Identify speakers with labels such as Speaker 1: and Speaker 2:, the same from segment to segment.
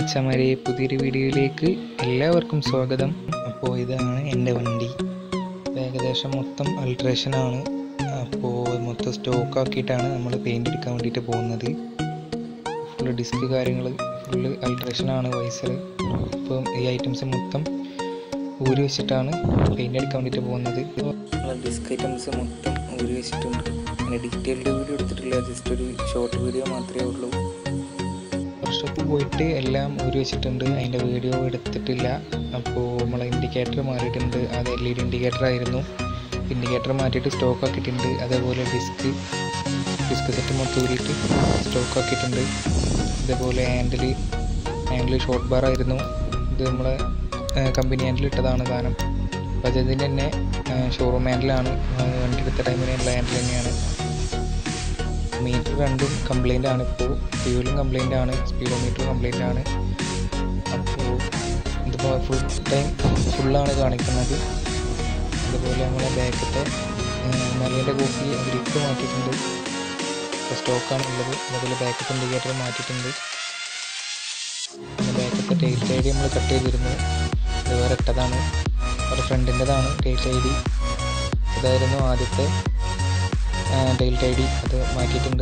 Speaker 1: മച്ചമാരെ പുതിയൊരു വീഡിയോയിലേക്ക് എല്ലാവർക്കും സ്വാഗതം അപ്പോൾ ഇതാണ് എൻ്റെ വണ്ടി ഇത് ഏകദേശം മൊത്തം അൾട്രേഷനാണ് അപ്പോൾ മൊത്തം സ്റ്റോക്ക് ആക്കിയിട്ടാണ് നമ്മൾ പെയിൻ്റ് എടുക്കാൻ വേണ്ടിയിട്ട് പോകുന്നത് ഫുള്ള് ഡിസ്ക് കാര്യങ്ങൾ ഫുള്ള് അൾട്രേഷനാണ് വൈസർ അപ്പം ഈ ഐറ്റംസ് മൊത്തം ഊരി വെച്ചിട്ടാണ് പെയിൻ്റ് അടിക്കാൻ വേണ്ടിയിട്ട് പോകുന്നത് ഡിസ്ക് ഐറ്റംസ് മൊത്തം ഊരി വെച്ചിട്ടുണ്ട് അങ്ങനെ ഡീറ്റെയിൽഡ് വീഡിയോ എടുത്തിട്ടില്ല ജസ്റ്റ് ഒരു ഷോർട്ട് വീഡിയോ മാത്രമേ ഉള്ളൂ വർക്ക്ഷോപ്പിൽ പോയിട്ട് എല്ലാം ഊരി വെച്ചിട്ടുണ്ട് അതിൻ്റെ വീഡിയോ എടുത്തിട്ടില്ല അപ്പോൾ നമ്മളെ ഇൻഡിക്കേറ്റർ മാറിയിട്ടുണ്ട് അത് എൽ ഇ ഡി ഇൻഡിക്കേറ്റർ ആയിരുന്നു ഇൻഡിക്കേറ്റർ മാറ്റിയിട്ട് സ്റ്റോക്ക് ആക്കിയിട്ടുണ്ട് അതേപോലെ ഡിസ്ക് ഡിസ്ക് സെറ്റ് മൊത്തം ഊരിയിട്ട് സ്റ്റോക്ക് ആക്കിയിട്ടുണ്ട് അതേപോലെ ഹാൻഡിൽ ഹാൻഡിൽ ഷോർട്ട് ബാർ ആയിരുന്നു ഇത് നമ്മളെ കമ്പനി ഹാൻഡിൽ ഇട്ടതാണ് സാധനം ബജാജിൻ്റെ തന്നെ ഷോറൂം ഹാൻഡിലാണ് വണ്ടി എടുത്ത ടൈമിലുള്ള ഹാൻഡിൽ തന്നെയാണ് മീറ്റർ രണ്ടും കംപ്ലൈൻ്റ് ആണ് ഇപ്പോൾ ഫ്യൂലും കംപ്ലൈൻ്റ് ആണ് സ്പീഡോമീറ്റർ കംപ്ലൈൻ്റ് ആണ് അപ്പോൾ ഇതിപ്പോൾ ഫുൾ ടൈം ഫുള്ളാണ് കാണിക്കുന്നത് അതുപോലെ നമ്മളെ ബാക്കത്തെ മലേൻ്റെ കോപ്പി ഗ്രിപ്പ് മാറ്റിയിട്ടുണ്ട് ഇപ്പോൾ സ്റ്റോക്കാണ് ഉള്ളത് അതുപോലെ ബാക്കത്തെ ഇൻഡിക്കേറ്റർ മാറ്റിയിട്ടുണ്ട് പിന്നെ ബാക്കത്തെ ടൈറ്റ് ഐ ഡി നമ്മൾ കട്ട് ചെയ്തിരുന്നു ഇത് വേറെ ഇട്ടതാണ് ഒരു ഫ്രണ്ടിൻ്റെതാണ് ടൈറ്റ് ഐ ഡി ഇതായിരുന്നു ആദ്യത്തെ ഡെയിൽറ്റ് ഐ ഡി അത് മാറ്റിയിട്ടുണ്ട്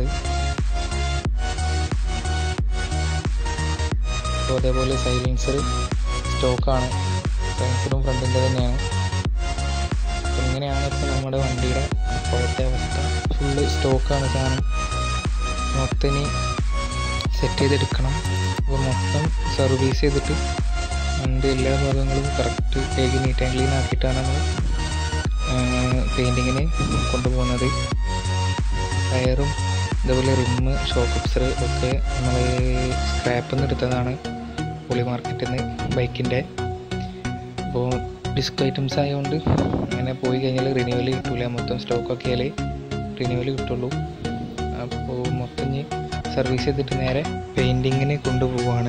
Speaker 1: അപ്പോൾ അതേപോലെ സൈലൻസർ സ്റ്റോക്കാണ് സൈലൻസറും ഫ്രണ്ടിൻ്റെ തന്നെയാണ് അപ്പോൾ ഇങ്ങനെയാണ് ഇപ്പോൾ നമ്മുടെ വണ്ടിയുടെ ഇപ്പോഴത്തെ അവസ്ഥ ഫുള്ള് സ്റ്റോക്കാണ് സാധനം മൊത്തം ഇനി സെറ്റ് ചെയ്തെടുക്കണം അപ്പോൾ മൊത്തം സർവീസ് ചെയ്തിട്ട് വണ്ടി എല്ലാ ഭാഗങ്ങളും കറക്റ്റ് കേക്ക് നീറ്റ് ആൻഡ് ക്ലീൻ ആക്കിയിട്ടാണ് നമ്മൾ പെയിൻറ്റിങ്ങിന് കൊണ്ടുപോകുന്നത് ടയറും അതുപോലെ റിമ്മ് ഷോക്ക് അപ്സർ ഒക്കെ നമ്മൾ സ്ക്രാപ്പിൽ നിന്ന് എടുത്തതാണ് പൊളി മാർക്കറ്റിൽ നിന്ന് ബൈക്കിൻ്റെ അപ്പോൾ ഡിസ്ക് ഐറ്റംസ് ആയതുകൊണ്ട് അങ്ങനെ പോയി കഴിഞ്ഞാൽ റിന്യൂവൽ കിട്ടില്ല മൊത്തം സ്റ്റോക്ക് ആക്കിയാലേ റിന്യൂവൽ കിട്ടുള്ളൂ അപ്പോൾ മൊത്തം ഇനി സർവീസ് ചെയ്തിട്ട് നേരെ പെയിൻറ്റിങ്ങിന് കൊണ്ടുപോവാണ്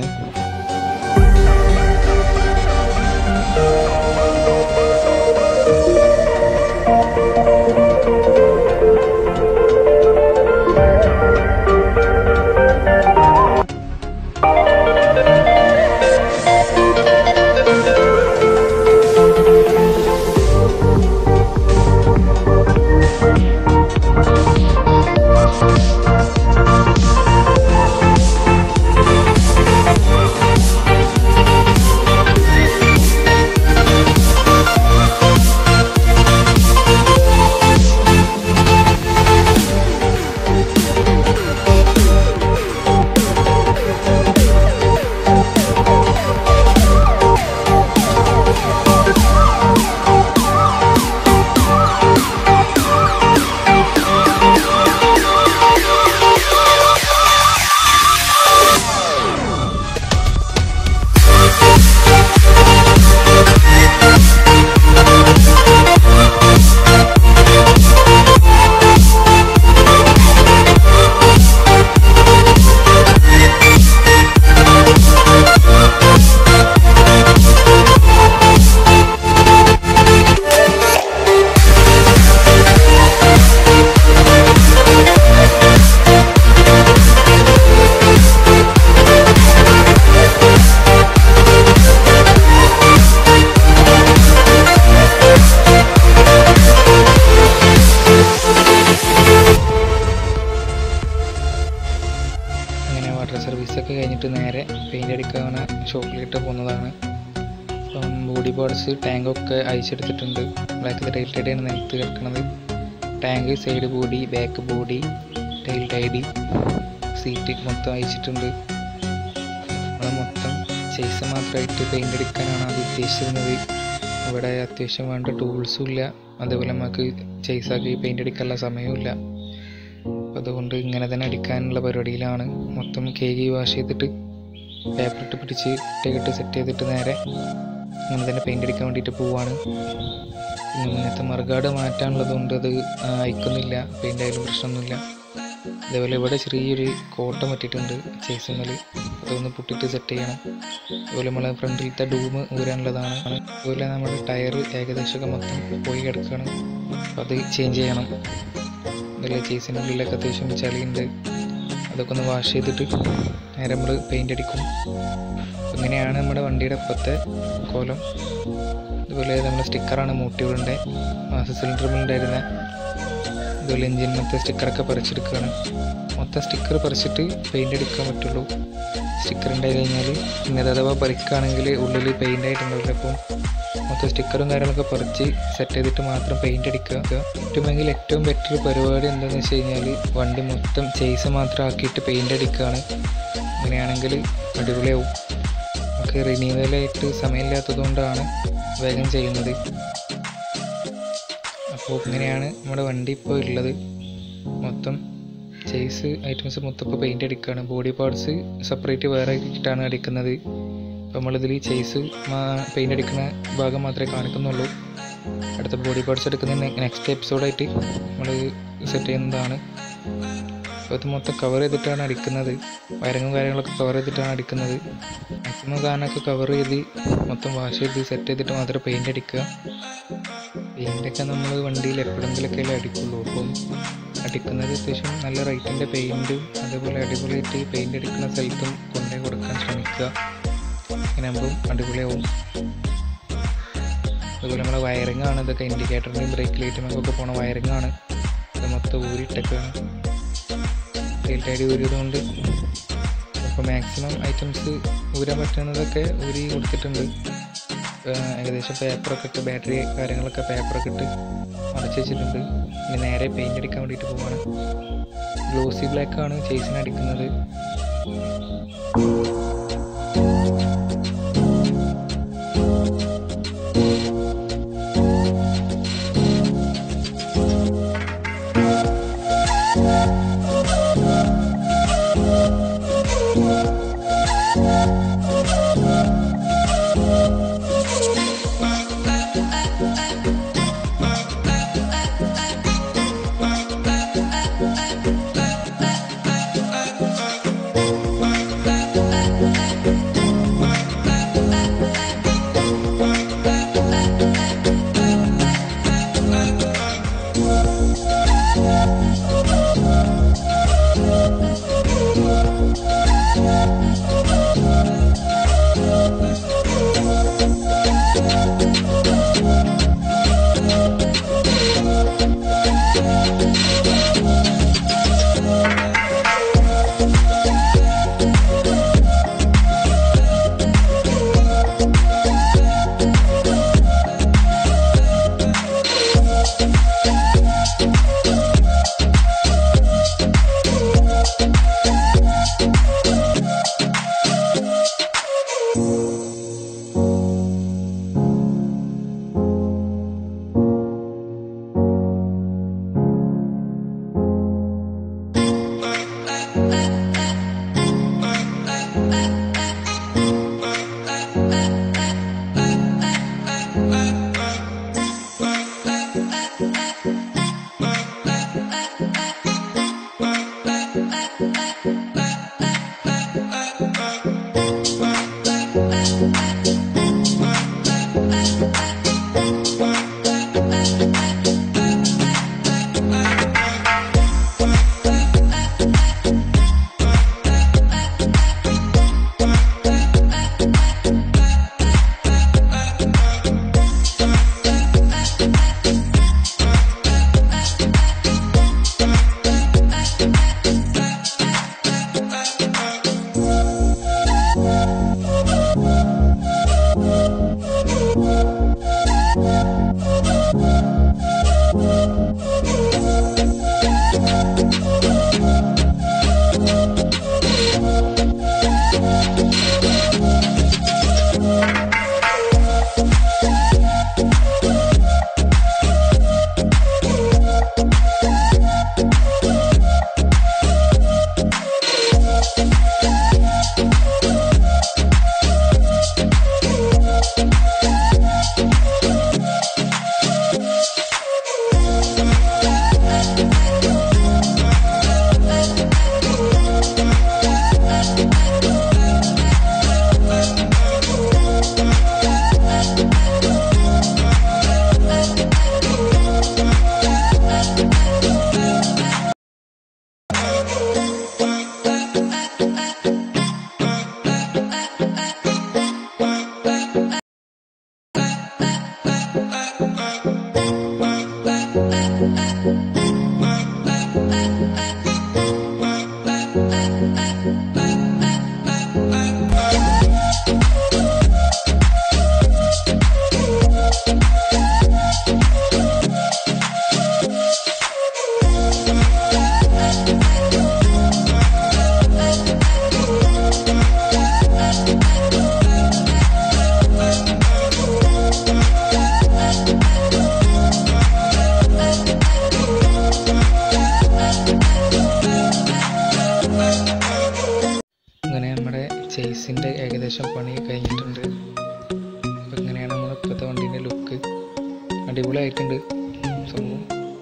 Speaker 1: അങ്ങനെ വാട്ടർ സർവീസൊക്കെ കഴിഞ്ഞിട്ട് നേരെ പെയിൻ്റ് അടിക്കാവുന്ന ഷോപ്പിലിട്ട് പോകുന്നതാണ് അപ്പം ബോഡി പാർട്സ് ടാങ്കൊക്കെ അയച്ചെടുത്തിട്ടുണ്ട് ബ്ലാക്ക് ടൈൽറ്റൈഡിയാണ് നിലത്ത് കിടക്കുന്നത് tank side body back body tail tidy seat മൊത്തം അയച്ചിട്ടുണ്ട് നമ്മൾ മൊത്തം ചെയ്സ് മാത്രമായിട്ട് പെയിൻ്റ് അടിക്കാനാണ് അത് ഉദ്ദേശിച്ചിരുന്നത് ഇവിടെ അത്യാവശ്യം വേണ്ട ടൂൾസും ഇല്ല അതേപോലെ നമുക്ക് ചെയ്സാക്കി പെയിൻ്റ് അടിക്കാനുള്ള സമയവും അപ്പോൾ അതുകൊണ്ട് ഇങ്ങനെ തന്നെ അടിക്കാനുള്ള പരിപാടിയിലാണ് മൊത്തം കേക്ക് വാഷ് ചെയ്തിട്ട് പേപ്പർ ഇട്ട് പിടിച്ച് ഇട്ട് സെറ്റ് ചെയ്തിട്ട് നേരെ ഇങ്ങനെ തന്നെ പെയിൻ്റ് അടിക്കാൻ വേണ്ടിയിട്ട് പോവാണ് പിന്നെ മുന്നത്തെ മറുകാട് മാറ്റാനുള്ളത് കൊണ്ട് അത് അയക്കുന്നില്ല പെയിൻ്റ് ആയാലും പ്രശ്നമൊന്നുമില്ല അതേപോലെ ഇവിടെ ചെറിയൊരു കോട്ട പറ്റിയിട്ടുണ്ട് ചേസിമ്മൽ അതൊന്ന് പൊട്ടിട്ട് സെറ്റ് ചെയ്യണം അതുപോലെ നമ്മളെ ഫ്രണ്ടിലത്തെ ഡൂം ഊരാനുള്ളതാണ് അതുപോലെ നമ്മുടെ ടയർ ഏകദേശമൊക്കെ മൊത്തം പോയി കിടക്കുകയാണ് അപ്പോൾ അത് ചേഞ്ച് ചെയ്യണം അതുപോലെ ചേസിൻ്റെ ഉള്ളിലൊക്കെ അത്യാവശ്യം ചളിയുണ്ട് അതൊക്കെ ഒന്ന് വാഷ് ചെയ്തിട്ട് നേരെ നമ്മൾ പെയിൻ്റ് അടിക്കും ഇങ്ങനെയാണ് നമ്മുടെ വണ്ടിയുടെ ഇപ്പോഴത്തെ കോലം അതുപോലെ നമ്മുടെ സ്റ്റിക്കറാണ് മൂട്ടികളുടെ മാസ സിലിണ്ടറിൽ ഉണ്ടായിരുന്ന അതുപോലെ എഞ്ചിനത്തെ സ്റ്റിക്കറൊക്കെ പറിച്ചെടുക്കുകയാണ് മൊത്തം സ്റ്റിക്കർ പറിച്ചിട്ട് പെയിൻ്റ് അടിക്കാൻ പറ്റുള്ളൂ സ്റ്റിക്കർ ഉണ്ടായി കഴിഞ്ഞാൽ പിന്നെ അത് അഥവാ പറിക്കുകയാണെങ്കിൽ ഉള്ളിൽ പെയിൻ്റ് ആയിട്ടുണ്ടാവില്ല അപ്പം മൊത്തം സ്റ്റിക്കറും കാര്യങ്ങളൊക്കെ പറിച്ച് സെറ്റ് ചെയ്തിട്ട് മാത്രം പെയിൻ്റ് അടിക്കുക പറ്റുമെങ്കിൽ ഏറ്റവും ബെറ്റർ പരിപാടി എന്താണെന്ന് വെച്ച് കഴിഞ്ഞാൽ വണ്ടി മൊത്തം ചെയ്സ് മാത്രം ആക്കിയിട്ട് പെയിൻ്റ് അടിക്കുകയാണ് അങ്ങനെയാണെങ്കിൽ അടിപൊളിയാവും നമുക്ക് റിന്യൂവലായിട്ട് സമയമില്ലാത്തത് കൊണ്ടാണ് വേഗം ചെയ്യുന്നത് അപ്പോൾ ഇങ്ങനെയാണ് നമ്മുടെ വണ്ടി ഇപ്പോൾ ഉള്ളത് മൊത്തം ചേസ് ഐറ്റംസ് മൊത്തം ഇപ്പോൾ പെയിൻ്റ് അടിക്കുകയാണ് ബോഡി പാർട്സ് സെപ്പറേറ്റ് വേറെ ആക്കിയിട്ടാണ് അടിക്കുന്നത് അപ്പോൾ നമ്മളിതിൽ ചേസ് പെയിൻ്റ് അടിക്കുന്ന ഭാഗം മാത്രമേ കാണിക്കുന്നുള്ളൂ അടുത്ത ബോഡി പാർട്സ് എടുക്കുന്ന നെക്സ്റ്റ് എപ്പിസോഡായിട്ട് നമ്മൾ സെറ്റ് ചെയ്യുന്നതാണ് അപ്പോൾ ഇത് മൊത്തം കവർ ചെയ്തിട്ടാണ് അടിക്കുന്നത് വയറിങ്ങും കാര്യങ്ങളൊക്കെ കവർ ചെയ്തിട്ടാണ് അടിക്കുന്നത് മാക്സിമം സാധനമൊക്കെ കവർ ചെയ്ത് മൊത്തം വാഷ് ചെയ്ത് സെറ്റ് ചെയ്തിട്ട് മാത്രമേ പെയിൻ്റ് അടിക്കുക പെയിൻ്റൊക്കെ നമ്മൾ വണ്ടിയിൽ എപ്പോഴെങ്കിലൊക്കെ അല്ലേ അടിക്കുള്ളൂ അപ്പം അടിക്കുന്നത് അത്യാവശ്യം നല്ല റേറ്റിൻ്റെ പെയിൻറ്റും അതേപോലെ അടിപൊളിയായിട്ട് പെയിൻ്റ് അടിക്കുന്ന സ്ഥലത്തും കൊണ്ടുപോയി കൊടുക്കാൻ ശ്രമിക്കുക അങ്ങനെ ആകുമ്പം അടിപൊളിയാവും അതുപോലെ നമ്മുടെ വയറിംഗ് ആണ് ഇതൊക്കെ ഇൻഡിക്കേറ്ററിൻ്റെയും ബ്രേക്ക് ലൈറ്റിനൊക്കെ പോണ വയറിംഗ് ആണ് ഇത് മൊത്തം ഊരിയിട്ടൊക്കെയാണ് ടൈറ്റ് ഊരിയതുകൊണ്ട് അപ്പോൾ മാക്സിമം ഐറ്റംസ് ഊരാൻ പറ്റുന്നതൊക്കെ ഊരി കൊടുത്തിട്ടുണ്ട് ഏകദേശം പേപ്പറൊക്കെ ഇട്ട് ബാറ്ററി കാര്യങ്ങളൊക്കെ പേപ്പറൊക്കെ ഇട്ട് അടച്ചു വെച്ചിട്ടുണ്ട് ഇനി നേരെ പെയിൻ്റ് അടിക്കാൻ വേണ്ടിയിട്ട് പോവാണ് ഗ്ലോസി ബ്ലാക്ക് ആണ് ചേസിന് അടിക്കുന്നത് ഗ്ലാസിൻ്റെ ഏകദേശം പണി കഴിഞ്ഞിട്ടുണ്ട് അപ്പോൾ ഇങ്ങനെയാണ് നമ്മുടെ ഇപ്പോഴത്തെ വണ്ടീൻ്റെ ലുക്ക് അടിപൊളിയായിട്ടുണ്ട് സംഭവം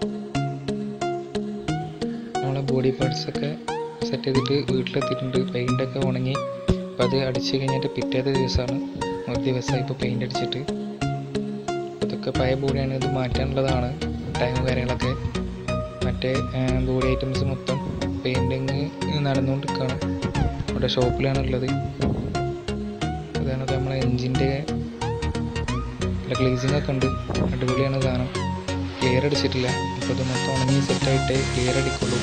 Speaker 1: നമ്മളെ ബോഡി പാർട്സൊക്കെ സെറ്റ് ചെയ്തിട്ട് വീട്ടിലെത്തിയിട്ടുണ്ട് പെയിൻ്റൊക്കെ ഉണങ്ങി അപ്പോൾ അത് അടിച്ച് കഴിഞ്ഞിട്ട് പിറ്റേത്തെ ദിവസമാണ് ഒരു ദിവസമായി ഇപ്പോൾ പെയിൻ്റ് അടിച്ചിട്ട് ഇതൊക്കെ പഴയ ബോഡിയാണ് ഇത് മാറ്റാനുള്ളതാണ് ടൈം കാര്യങ്ങളൊക്കെ മറ്റേ ബോഡി ഐറ്റംസ് മൊത്തം പെയിൻറ്റിങ് നടന്നുകൊണ്ടിരിക്കുകയാണ് ഇവിടെ ഷോപ്പിലാണ് ഉള്ളത് അതാണ് ഇപ്പോൾ നമ്മളെ എൻജിൻ്റെ ഗ്ലേസിംഗ് ഒക്കെ ഉണ്ട് അടിപൊളിയാണ് സാധനം ക്ലിയർ അടിച്ചിട്ടില്ല അപ്പോൾ ഇത് മൊത്തം ഉണങ്ങി സെറ്റായിട്ട് ക്ലിയർ അടിക്കുള്ളൂ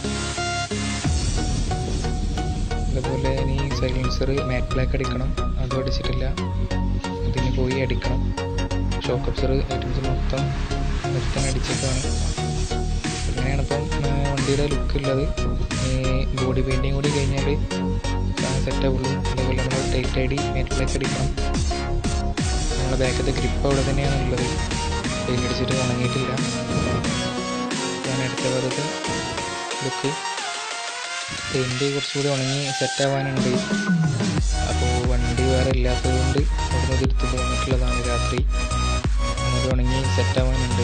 Speaker 1: അതുപോലെ ഇനി സൈലൻസർ മാറ്റ് ബ്ലാക്ക് അടിക്കണം അതും അടിച്ചിട്ടില്ല ഇതിന് പോയി അടിക്കണം ഷോക്ക് അബ്സർ ഐറ്റംസ് മൊത്തം നിർത്താൻ അടിച്ചിട്ടാണ് അങ്ങനെയാണ് ഇപ്പം ആ, വണ്ടിയുടെ ലുക്ക് ഉള്ളത് ബോഡി പെയിൻറ്റിങ് കൂടി കഴിഞ്ഞാൽ സെറ്റ് ആവുള്ളൂ അതേപോലെ നമ്മൾ tail tidy matte black അടിക്കണം നമ്മുടെ ബാക്കത്തെ ഗ്രിപ്പ് അവിടെ തന്നെയാണ് ഉള്ളത് പെയിൻ്റ് അടിച്ചിട്ട് ഉണങ്ങിയിട്ടില്ല ഞാൻ അടുത്ത വെറുതെ ലുക്ക് പെയിൻറ്റ് കുറച്ചുകൂടി ഉണങ്ങി സെറ്റ് ആവാനുണ്ട് അപ്പോൾ വണ്ടി വേറെ ഇല്ലാത്തതുകൊണ്ട് അവിടെ നിന്ന് എടുത്ത് പോന്നിട്ടുള്ളതാണ് രാത്രി അത് ഉണങ്ങി സെറ്റ് ആവാനുണ്ട്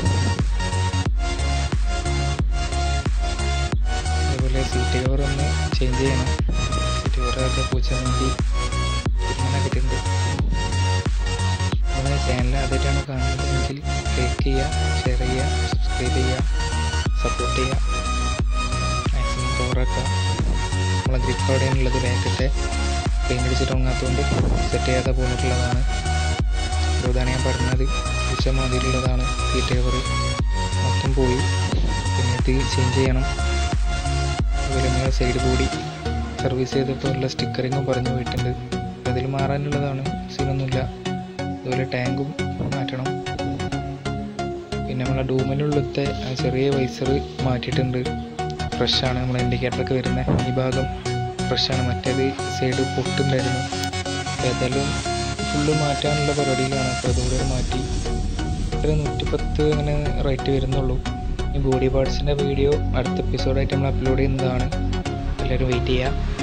Speaker 1: അതുപോലെ സീറ്റ് കവർ ഒന്ന് ചേഞ്ച് ചെയ്യണം സീറ്റ് കവറൊക്കെ പൂച്ച വേണ്ടി തീരുമാനമാക്കിയിട്ടുണ്ട് നമ്മുടെ ചാനൽ ആദ്യമായിട്ടാണ് കാണുന്നതെങ്കിൽ ലൈക്ക് ചെയ്യുക ഷെയർ ചെയ്യുക സബ്സ്ക്രൈബ് ചെയ്യുക സപ്പോർട്ട് ചെയ്യുക മാക്സിമം കവറാക്കുക നമ്മളെ ഗ്രിപ്പ് അവിടെയാണുള്ളത് ബാക്കത്തെ പെയിൻ്റ് അടിച്ചിട്ട് ഉണങ്ങാത്തതുകൊണ്ട് സെറ്റ് ചെയ്യാതെ പോന്നിട്ടുള്ളതാണ് അപ്പോൾ ഇതാണ് ഞാൻ പറഞ്ഞത് പൂച്ച മാതിരിയുള്ളതാണ് സീറ്റ് കവർ മൊത്തം പോയി പിന്നെ ഇത് ചേഞ്ച് ചെയ്യണം അതുപോലെ നമ്മളെ സൈഡ് ബോഡി സർവീസ് ചെയ്തപ്പോൾ ഉള്ള സ്റ്റിക്കറിങ്ങും പറഞ്ഞു പോയിട്ടുണ്ട് അതിൽ മാറാനുള്ളതാണ് സീനൊന്നുമില്ല അതുപോലെ ടാങ്കും മാറ്റണം പിന്നെ നമ്മളെ ഡൂമിനുള്ളത്തെ ആ ചെറിയ വൈസർ മാറ്റിയിട്ടുണ്ട് ഫ്രഷാണ് നമ്മളെ ഇൻഡിക്കേറ്ററൊക്കെ വരുന്ന ഈ ഭാഗം ഫ്രഷാണ് മറ്റേത് സൈഡ് പൊട്ടുണ്ടായിരുന്നു അപ്പോൾ ഏതായാലും ഫുള്ള് മാറ്റാനുള്ള പരിപാടിയിലാണ് അപ്പോൾ അതുകൂടെ മാറ്റി ഒരു നൂറ്റിപ്പത്ത് അങ്ങനെ റേറ്റ് വരുന്നുള്ളൂ ഈ ബോഡി പാർട്സിൻ്റെ വീഡിയോ അടുത്ത എപ്പിസോഡായിട്ട് നമ്മൾ അപ്ലോഡ് ചെയ്യുന്നതാണ് എല്ലാവരും വെയിറ്റ് ചെയ്യുക